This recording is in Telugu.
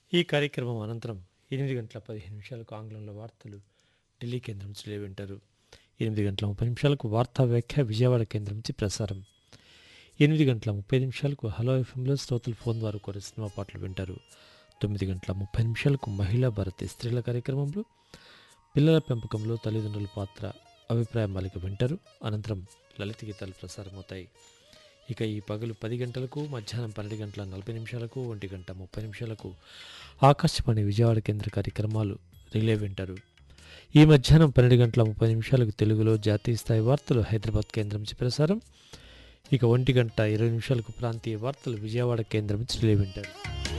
ఈ కార్యక్రమం అనంతరం ఎనిమిది గంటల పదిహేను నిమిషాలకు ఆంగ్లంలో వార్తలు ఢిల్లీ కేంద్రం నుంచి వింటారు ఎనిమిది గంటల ముప్పై నిమిషాలకు వార్తా వ్యాఖ్య విజయవాడ కేంద్రం నుంచి ప్రసారం ఎనిమిది గంటల ముప్పై నిమిషాలకు హలో ఎఫ్ఎంలో శ్రోతలు ఫోన్ ద్వారా కోరే సినిమా పాటలు వింటారు తొమ్మిది గంటల ముప్పై నిమిషాలకు మహిళా భారతి స్త్రీల కార్యక్రమంలో పిల్లల పెంపకంలో తల్లిదండ్రుల పాత్ర అభిప్రాయ మాలిక వింటారు అనంతరం లలిత గీతాలు ప్రసారమవుతాయి ఇక ఈ పగలు పది గంటలకు మధ్యాహ్నం పన్నెండు గంటల నలభై నిమిషాలకు ఒంటి గంట ముప్పై నిమిషాలకు ఆకాశవాణి విజయవాడ కేంద్ర కార్యక్రమాలు రిలే వింటారు ఈ మధ్యాహ్నం పన్నెండు గంటల ముప్పై నిమిషాలకు తెలుగులో జాతీయ స్థాయి వార్తలు హైదరాబాద్ కేంద్రం నుంచి ప్రసారం ఇక ఒంటి గంట ఇరవై నిమిషాలకు ప్రాంతీయ వార్తలు విజయవాడ కేంద్రం నుంచి రిలే వింటారు